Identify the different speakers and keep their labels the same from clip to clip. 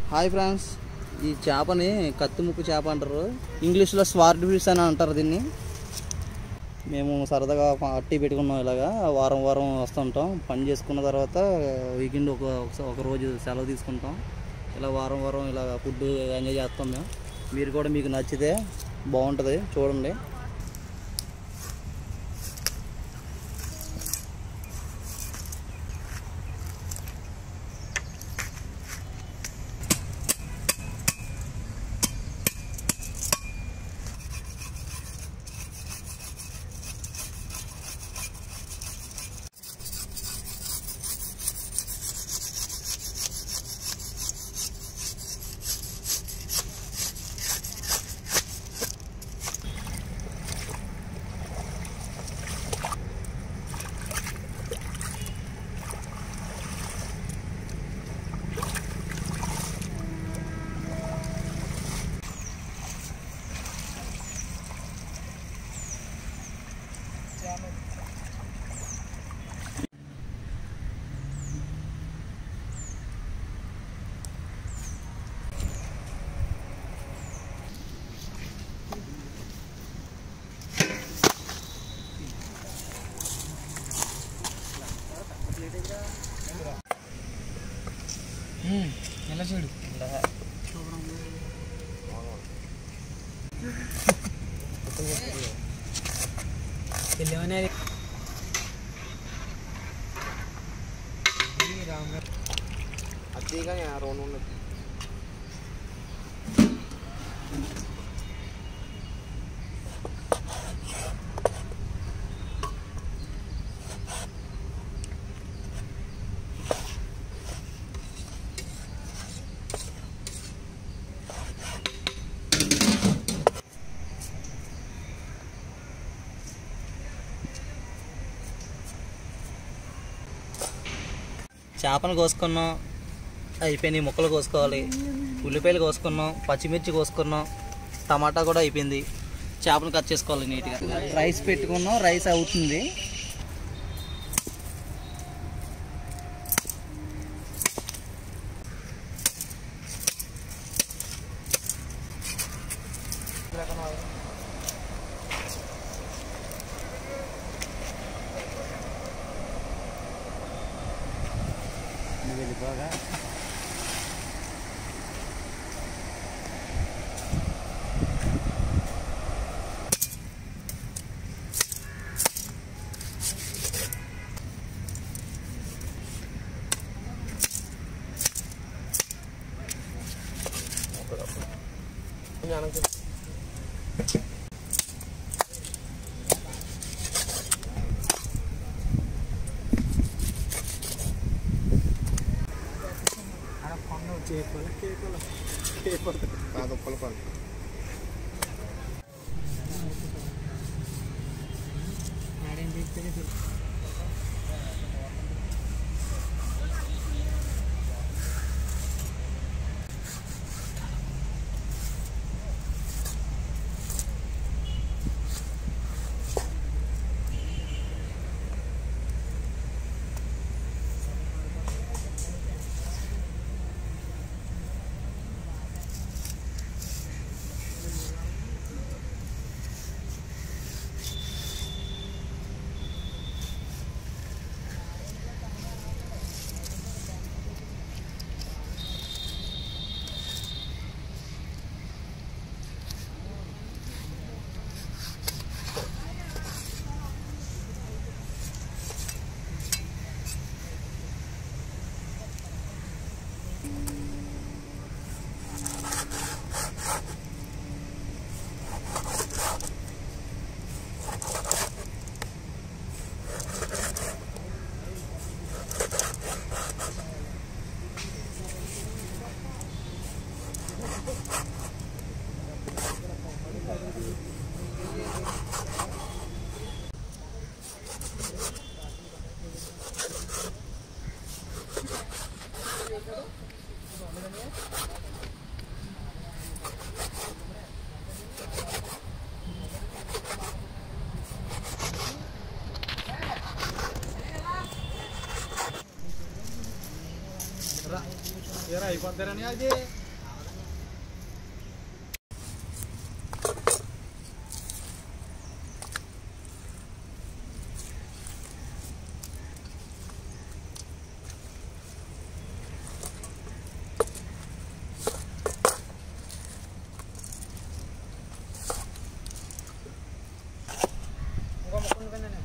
Speaker 1: Hi friends ఈ చేపని కత్తి ముక్కు చేప అంటారు ఇంగ్లీష్లో స్వార్డ్ ఫిష్ అని అంటారు దీన్ని మేము సరదాగా ప- అట్టి పెట్టుకున్నాం ఇలాగా వారం వారం వస్తుంటాం పని చేసుకున్న తర్వాత వీకెండ్ ఒక ఒకస- ఒక రోజు సెలవు తీసుకుంటాం ఇలా వారం వారం ఇలా ఫుడ్ ఎంజాయ్ చేస్తాం మేము మీరు కూడా మీకు నచ్చితే బాగుంటుంది చూడండి
Speaker 2: ఎలా చూడు తెలియనే
Speaker 3: అతిగా రెండు ఉన్నది
Speaker 1: చేపలు కోసుకున్నాం అయిపోయినాయి ముక్కలు కోసుకోవాలి ఉల్లిపాయలు కోసుకున్నాం పచ్చిమిర్చి కోసుకున్నాం టమాటా కూడా అయిపోయింది చేపలు కట్ చేసుకోవాలి నీట్గా రైస్ పెట్టుకున్నాం రైస్ అవుతుంది వెళ్ళిపోగా
Speaker 2: చేపలు కేకలు
Speaker 3: కాదు ఉప్పల పని
Speaker 2: ఆడేం చెప్తే
Speaker 3: ఏరా అయిపోతారని అది
Speaker 2: ఇంకో ముక్క ఉండిపోయిందండి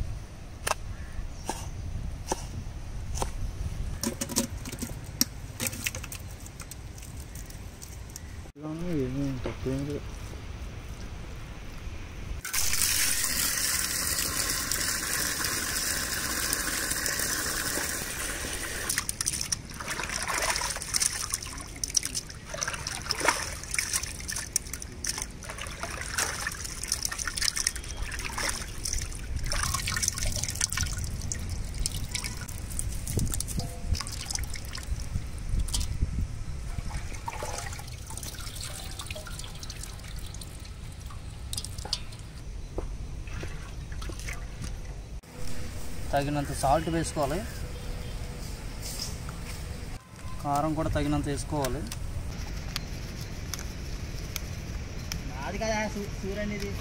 Speaker 1: తగినంత సాల్ట్ వేసుకోవాలి కారం కూడా తగినంత వేసుకోవాలి అది కదా సూర్యని ఇది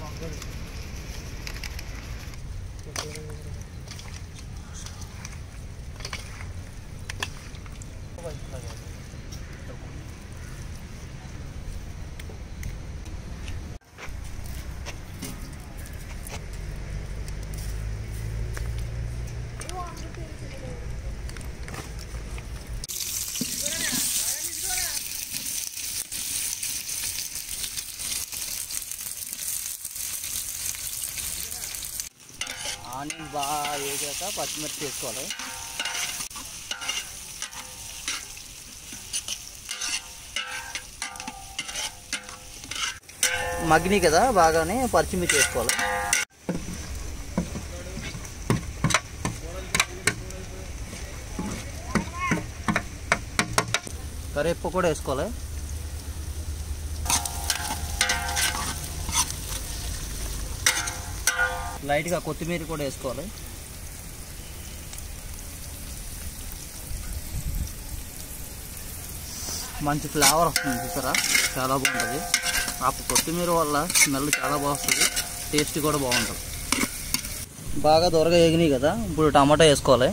Speaker 1: ఆనియన్స్ బాగా వేసాక పచ్చిమిర్చి వేసుకోవాలి మగ్గిని కదా బాగానే పచ్చిమిర్చి వేసుకోవాలి కరివేపు కూడా వేసుకోవాలి లైట్గా కొత్తిమీర కూడా వేసుకోవాలి మంచి ఫ్లేవర్ వస్తుంది చూసారా చాలా బాగుంటుంది ఆ కొత్తిమీర వల్ల స్మెల్ చాలా బాగుంటుంది టేస్ట్ కూడా బాగుంటుంది బాగా దొరగా ఎగినాయి కదా ఇప్పుడు టమాటా వేసుకోవాలి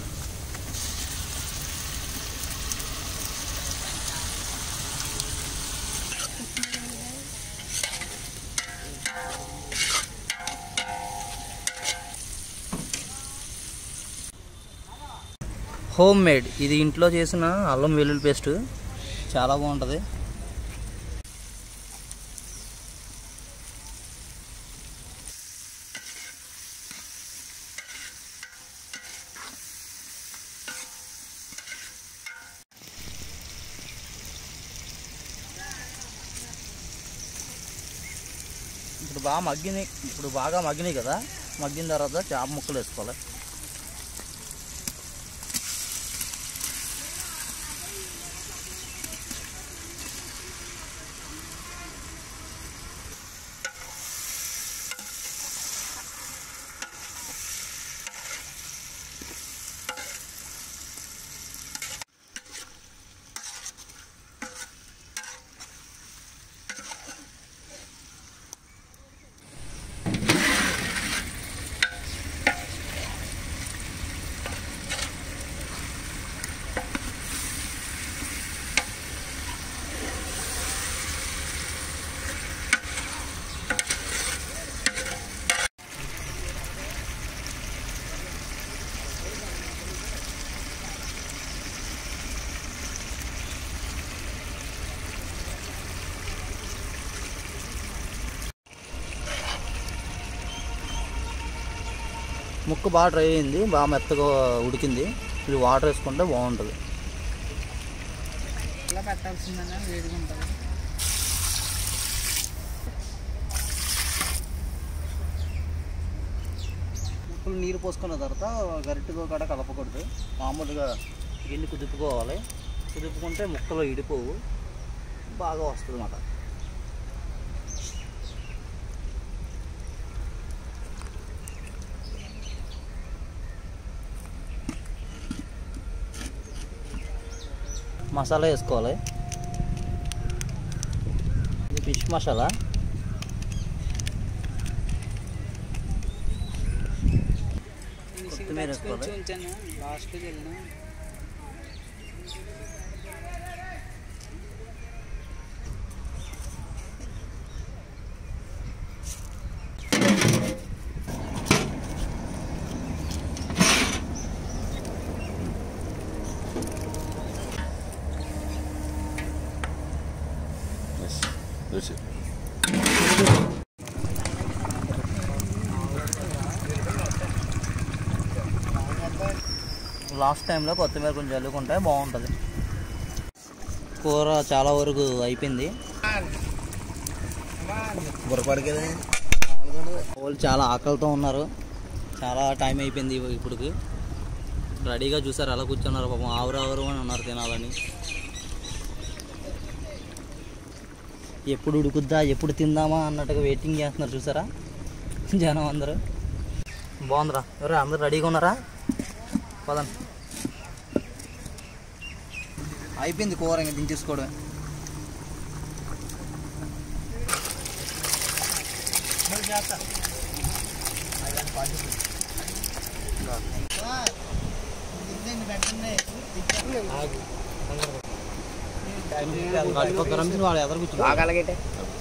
Speaker 1: హోమ్ మేడ్ ఇది ఇంట్లో చేసిన అల్లం వెల్లుల్లి పేస్ట్ చాలా బాగుంటుంది ఇప్పుడు బాగా మగ్గినాయి ఇప్పుడు బాగా మగ్గినాయి కదా మగ్గిన తర్వాత చేప ముక్కలు వేసుకోవాలి ముక్క బాగా డ్రై అయింది బాగా మెత్తగా ఉడికింది ఇది వాటర్ వేసుకుంటే బాగుంటుంది
Speaker 2: ఇలా పెట్టాల్సిందనే వేడిగా ఉంటుంది
Speaker 1: ముక్కలు నీరు పోసుకున్న తర్వాత గరిటెతో కూడా కలపకూడదు మామూలుగా గిన్నె కుదుపుకోవాలి కుదుపుకుంటే ముక్కలు ఇడిపోవు బాగా వస్తుంది అన్నమాట మసాలా వేసుకోవాలి ఇది ఫిష్ మసాలా కొత్తిమీర వేసుకోవాలి.
Speaker 2: కొంచెం ఉంచాను లాస్ట్కి వెళ్ళిన
Speaker 3: That's it.
Speaker 1: లాస్ట్ టైంలో కొత్తిమీర కొంచెం చల్లుకుంటే బాగుంటుంది కూర చాలా వరకు అయిపోయింది
Speaker 3: బుర్రపాడు కదా
Speaker 1: వాళ్ళు చాలా ఆకలితో ఉన్నారు చాలా టైం అయిపోయింది ఇప్పుడుకి రెడీగా చూసారు అలా కూర్చున్నారు పాపం ఆవురు ఆవురు అని ఉన్నారు తినాలని ఎప్పుడు ఉడుకుద్దా ఎప్పుడు తిందామా అన్నట్టుగా వెయిటింగ్ చేస్తున్నారు చూసారా జనం అందరూ బాగుందిరా ఎవరు అందరు రెడీగా ఉన్నారా పదండి అయిపోయింది కూర ఇంకా దించేసుకోవడమే వాడు ఎదురు కూర్చున్నాడు
Speaker 3: బాగా అలాగైతే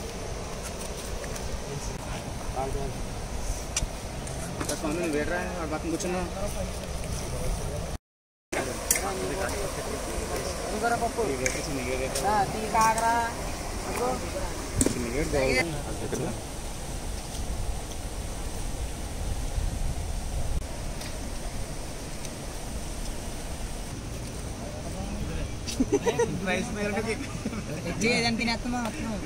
Speaker 3: స్వామి వేడరా పక్కన కూర్చున్నా
Speaker 2: ఏదంటే తినేస్తామా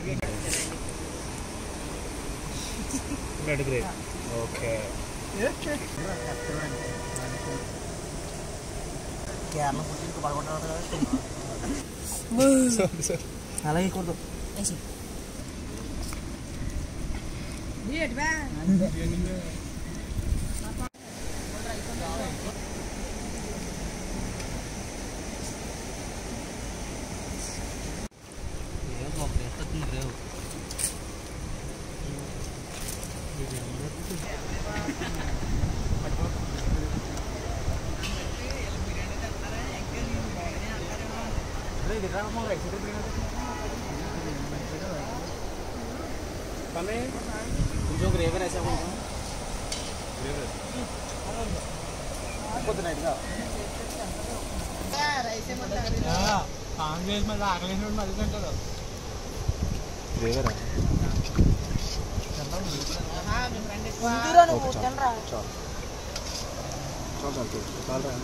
Speaker 1: కేరళ ఫుడ్ ఇంకా పడుకుంటున్నారు అలాగే కూడదు
Speaker 3: కొంచెం గ్రేవీ రైస్ కొంచెం పొద్దున
Speaker 2: కాంగ్రెస్ మళ్ళీ ఆకలేసినప్పుడు మళ్ళీ తింటారు
Speaker 3: గ్రేవీరా చాలు చాలు చాలు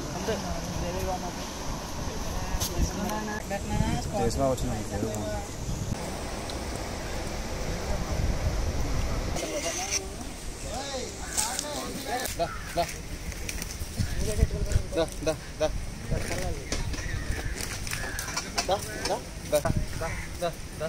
Speaker 3: చేసినా వచ్చిన దా దా దా దా దా దా దా దా